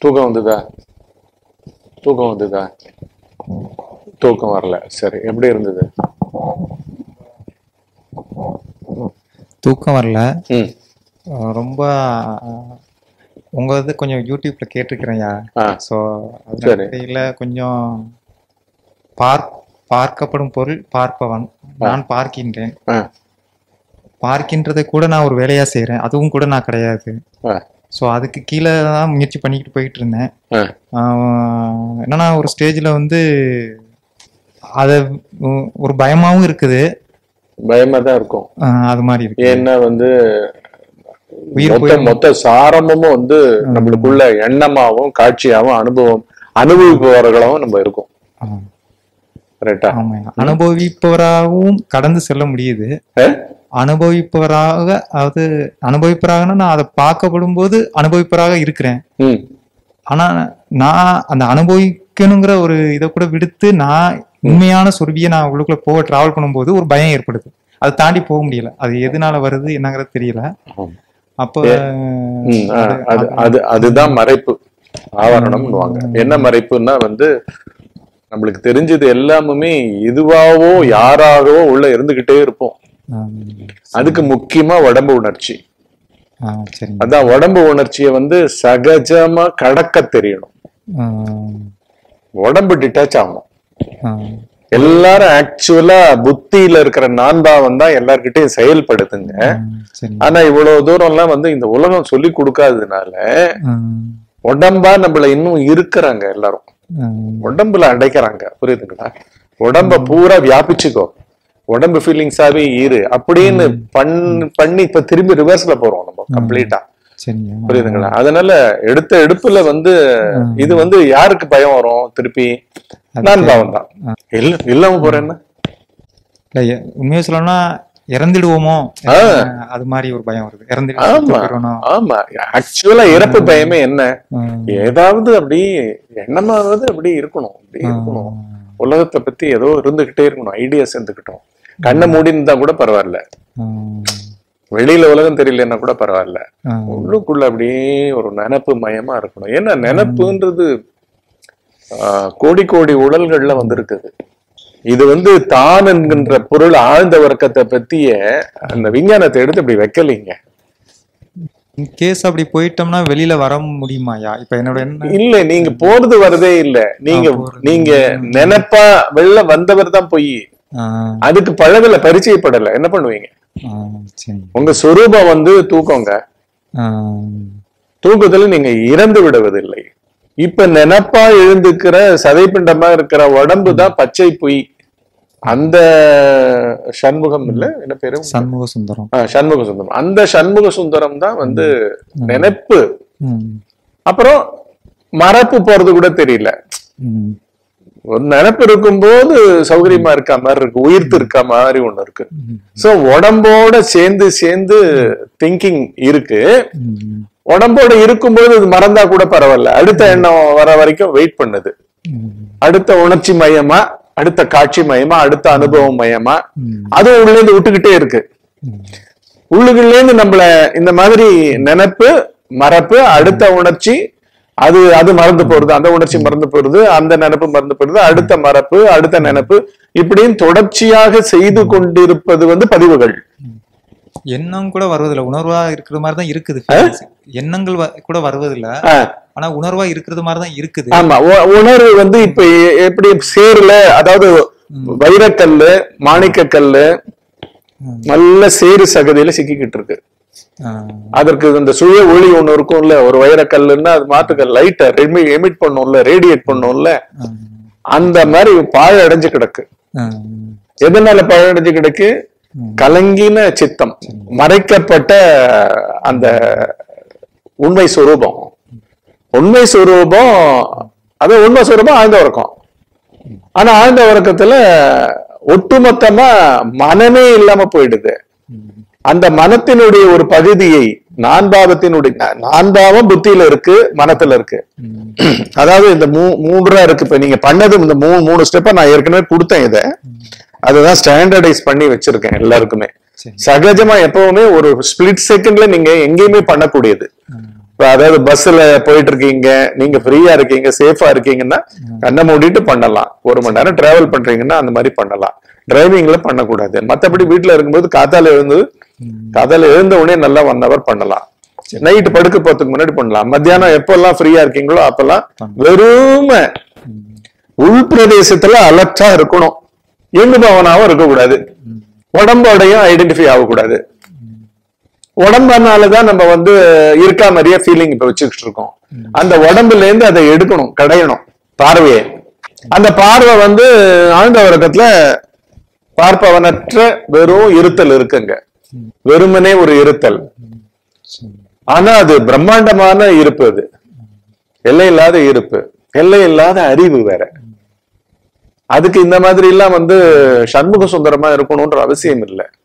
தூக்கம் வந்ததா தூக்கம் வந்ததா தூக்கம் வரல சரி எப்படி இருந்தது தூக்கம் வரல ம் அஹ் ரொம்ப அஹ், உங்க இது கொஞ்சம் யூடியூப்ல கேட்டிருக்கிறேன்யா ஆ ஸோ சரி. அதில் கொஞ்சம் பார்க் பார்க்கப்படும் பொருள் பார்ப்பவன் நான் பார்க்கின்றேன் ஆ பார்க்கின்றதை கூட நான் ஒரு வேலையா செய்றேன் அதுவும் கூட நான் கிடையாது ஆ ஸோ அதுக்கு கீழே தான் முயற்சி பண்ணிக்கிட்டு போயிட்டு இருந்தேன் ஆ ஆஹ் என்னன்னா ஒரு ஸ்டேஜில் வந்து அதை ஒரு பயமாவும் இருக்குது பயமா தான் இருக்கும் ஆஹ் அது மாதிரி இருக்கு ஏன்னா வந்து உயிர் மொத்த மொத்த சாரமும் வந்து நம்மளுக்குள்ள எண்ணமாவும் காட்சியாவும் அனுபவம் அனுபவிப்பவர்களாவும் நம்ம இருக்கும் ஆஹ் கரெக்டா ஆமாய்யா அனுபவிப்பவராகவும் கடந்து செல்ல முடியுது அனுபவிப்பவராக அதாவது அனுபவிப்பவராகனா நான் அதை பார்க்கப்படும் போது அனுபவிப்பவராக இருக்கிறேன் ம் ஆனா நான் அந்த அனுபவிக்கணுங்கிற ஒரு இதை கூட விடுத்து நான் உண்மையான சுருவியை நான் உள்ளுக்குள்ள போக டிராவல் பண்ணும்போது ஒரு பயம் ஏற்படுது அதை தாண்டி போக முடியல அது எதனால வருது என்னங்கிறது தெரியல ஆம். அப்போ ம், ஆ, அது அது அதுதான் மறைப்பு ஆவரணம்னுவாங்க என்ன மறைப்புன்னா வந்து நம்மளுக்கு தெரிஞ்சது எல்லாமுமே இதுவாவோ யாராகவோ உள்ள இருந்துகிட்டே இருப்போம் ஆம், அதுக்கு முக்கியமா உடம்பு உணர்ச்சி ஆ, சரிங்க அதான் உடம்பு உணர்ச்சியை வந்து சகஜமா கடக்க தெரியணும் ஆம், உடம்பு டிட்டாச் ஆகணும் ஆம், எல்லாரும் ஆக்சுவலா புத்தியில இருக்கிற நான்பாவம் தான் எல்லார்கிட்டயும் செயல்படுதுங்க ஆம், சரிங்க ஆனா இவ்வளவு தூரம் எல்லாம் வந்து இந்த உலகம் சொல்லி கொடுக்காததுனால ஆம், உடம்பா நம்மள இன்னும் இருக்கிறாங்க எல்லாரும் ஆம், உடம்புல அடைக்கிறாங்க புரியுதுங்களா உடம்ப பூரா வியாபிச்சுக்கோ உடம்பு ஃபீலிங்ஸாவே இரு அப்படின்னு பண் பண்ணி இப்ப திரும்பி ரிவர்ஸ்ல போறோம் நம்ம கம்ப்ளீட்டா சரிங்க புரியுதுங்களா அதனால எடுத்த எடுப்புல வந்து இது வந்து யாருக்கு பயம் வரும் திருப்பி நான் பாவம் தான் இல்ல இல்லாம போறேன்னா இல்ல எ- உண்மையை சொல்லணும்னா இறந்துடுவோமோ ஆ. அது மாதிரி ஒரு பயம் வருது ஆமா இறந்துடுவோம் ஆமா ஆக்சுவலா இறப்பு பயமே என்ன ஏதாவது அப்படி எண்ணமாவது அப்படி இருக்கணும் அப்படி இருக்கணும் உலகத்தை பத்தி ஏதோ இருந்துகிட்டே இருக்கணும் ஐடியாஸ் இருந்துகிட்டோம் கண்ணை மூடி இருந்தா கூட பரவாயில்ல வெளியில உலகம் தெரியலன்னா கூட பரவாயில்ல உள்ளுக்குள்ள அப்படியே ஒரு நினப்பு மயமா இருக்கணும் ஏன்னா நினப்புன்றது ஆஹ், கோடி கோடி உடல்கள்ல வந்திருக்குது இது வந்து தான் என்கின்ற பொருள் ஆழ்ந்த வர்க்கத்தை பத்திய அந்த விஞ்ஞானத்தை எடுத்து இப்படி வைக்கலைங்க கேஸ் அப்படி போயிட்டோம்னா வெளியில வர முடியுமாயா இப்ப என்னோட என்ன இல்ல நீங்க போறது வரதே இல்ல நீங்க நீங்க நினைப்பா வெளில வந்தவர் தான் போய் ஆ, அதுக்கு பழகல பரிச்சயப்படல என்ன பண்ணுவீங்க ஆ, சரி உங்க சொரூபம் வந்து தூக்கங்க ஆ, தூக்கத்துல நீங்க இறந்து விடுவதில்லை இப்ப நினப்பா எழுந்துக்கிற சதைப்பிண்டமா இருக்கிற உடம்பு தான் பச்சை பொய் அந்த சண்முகம் இல்ல என்ன பேரு சண்முக சுந்தரம் ஆ, சண்முக சுந்தரம் அந்த சண்முக சுந்தரம் தான் வந்து நினைப்பு ம், அப்புறம் மறப்பு போறது கூட தெரியல ம், ஒரு நினைப்பு இருக்கும்போது சௌகரியமா இருக்க மாதிரி இருக்கு உயிர்த்து இருக்க மாதிரி ஒண்ணு இருக்கு சோ உடம்போட சேர்ந்து சேர்ந்து திங்கிங் இருக்கு ம், உடம்போட இருக்கும்போது இது மறந்தா கூட பரவாயில்ல அடுத்த எண்ணம் வர வரைக்கும் வெயிட் பண்ணுது ம், அடுத்த உணர்ச்சி மயமா அடுத்த காட்சி மயமா அடுத்த அனுபவம் மயமா ம், அதுவும் உள்ள இருந்து விட்டுக்கிட்டே இருக்கு ம், உள்ளுக்குள்ள இருந்து நம்மள இந்த மாதிரி நினைப்பு மறப்பு அடுத்த உணர்ச்சி அது அது மறந்து போறது அந்த உணர்ச்சி மறந்து போறது அந்த நினைப்பு மறந்து போறது அடுத்த மறப்பு அடுத்த நினைப்பு இப்படின்னு தொடர்ச்சியாக செய்து கொண்டிருப்பது வந்து பதிவுகள் எண்ணம் கூட வருவதில்ல உணர்வா இருக்கிற மாதிரி தான் இருக்குது feelings. எண்ணங்கள் வ- கூட வருவதில்ல ஆ, ஆனா உணர்வா இருக்கிறது மாதிரி தான் இருக்குது ஆமா உ- உணர்வு வந்து இப்ப எ- எப்படி சேர்ல அதாவது வைரக்கல்லு மாணிக்கக்கல்லு நல்ல சேறு சகதியில சிக்கிக்கிட்டு இருக்கு ஆ, அதற்கு இந்த சுய ஒளி ஒண்ணு இருக்கும்ல ஒரு வைரக்கல்லுன்னா அது மாத்துக்க லைட்டை எமிட் பண்ணும்ல ரேடியேட் பண்ணும்ல ஆ, அந்த மாதிரி பாழ அடைஞ்சு கிடக்கு ஆ, எதனால பாழ அடைஞ்சு கிடக்கு கலங்கின சித்தம் மறைக்கப்பட்ட அந்த உண்மை சுரூபம் உண்மை சுரூபம் அது உண்மை சுரூபம் ஆழ்ந்த உறக்கம் ஆனா ஆழ்ந்த உறக்கத்துல ஒட்டுமொத்தமா மனமே இல்லாம போயிடுது அந்த மனத்தினுடைய ஒரு பகுதியை நான்பாவத்தினுடைய நான்பாவம் புத்தியில இருக்கு மனத்துல இருக்கு ம், அதாவது இந்த மூ மூன்றா இருக்கு இப்ப நீங்க பண்ணது இந்த மூணு மூணு ஸ்டெப்பை நான் ஏற்கனவே கொடுத்தேன் இதை அதுதான் ஸ்டாண்டர்டைஸ் பண்ணி வச்சிருக்கேன் எல்லாருக்குமே சரி சகஜமா எப்பவுமே ஒரு ஸ்பிளிட் செகண்ட்ல நீங்க எங்கேயுமே பண்ணக்கூடியது இப்ப அதாவது பஸ்ல போயிட்டு இருக்கீங்க நீங்க ஃப்ரீயா இருக்கீங்க சேஃபா இருக்கீங்கன்னா கண்ணை மூடிட்டு பண்ணலாம் ஒரு மணி நேரம் டிராவல் பண்றீங்கன்னா அந்த மாதிரி பண்ணலாம் டிரைவிங்ல பண்ணக்கூடாது மத்தபடி வீட்டுல இருக்கும்போது காத்தால எழுந்து காத்தால எழுந்த உடனே நல்லா ஒன் ஹவர் பண்ணலாம் நைட்டு படுக்க போறதுக்கு முன்னாடி பண்ணலாம் மத்தியானம் எப்பெல்லாம் ஃப்ரீயா இருக்கீங்களோ அப்பெல்லாம் வெறும உள் பிரதேசத்துல அலர்ட்டா இருக்கணும் எங்கு பவனாவும் இருக்கக்கூடாது உடம்போடையும் ஐடென்டிஃபை ஆகக்கூடாது உடம்புனாலதான் நம்ம வந்து இருக்கா மாதிரியே ஃபீலிங் இப்ப வச்சுக்கிட்டு இருக்கோம் அந்த உடம்புல இருந்து அதை எடுக்கணும் கடையணும் பார்வையை அந்த பார்வை வந்து ஆழ்ந்த உறக்கத்துல பார்ப்பவனற்ற வெறும் இருத்தல் இருக்குங்க வெறுமனே ஒரு இருத்தல் ஆனா அது பிரம்மாண்டமான இருப்பு அது எல்லை இல்லாத இருப்பு எல்லை இல்லாத அறிவு வேற அதுக்கு இந்த மாதிரி எல்லாம் வந்து சண்முக சுந்தரமா இருக்கணும்ன்ற அவசியம் இல்லை